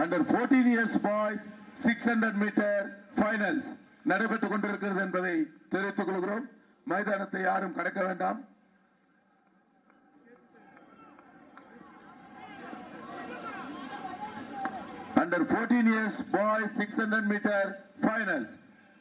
under 14 years boys 600 metre finals நடைபெற்றுக் கொண்டிருக்கிறது என்பதை தெரிவித்துக் கொள்கிறோம் மைதானத்தை யாரும் கடக்க வேண்டாம் under 14 years boys 600 metre finals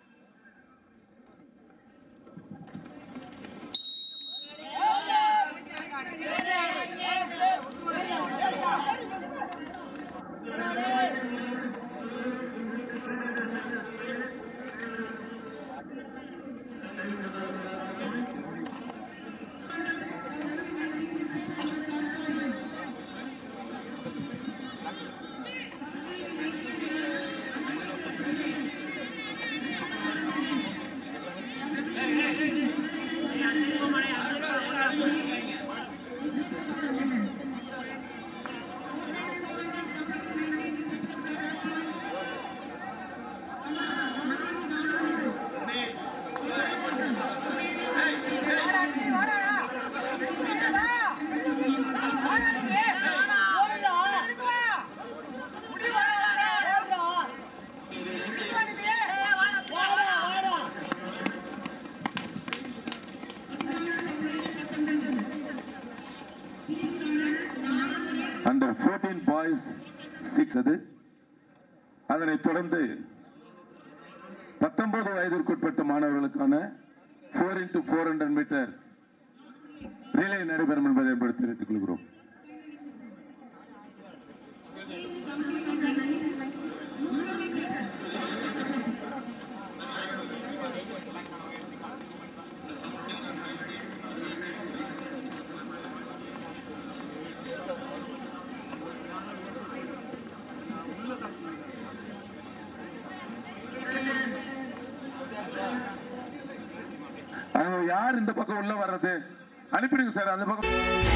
under 14 boys six அது அதனைத் தொடர்ந்து பத்தொன்பது வயதிற்குட்பட்ட மாணவர்களுக்கான four into four hundred metre relay நடைபெறும் என்பதை என்பதை தெரிவித்துக் கொள்கிறோம் அவங்க யார் இந்த பக்கம் உள்ள வர்றது அனுப்பிடுங்க சார் அந்த பக்கம்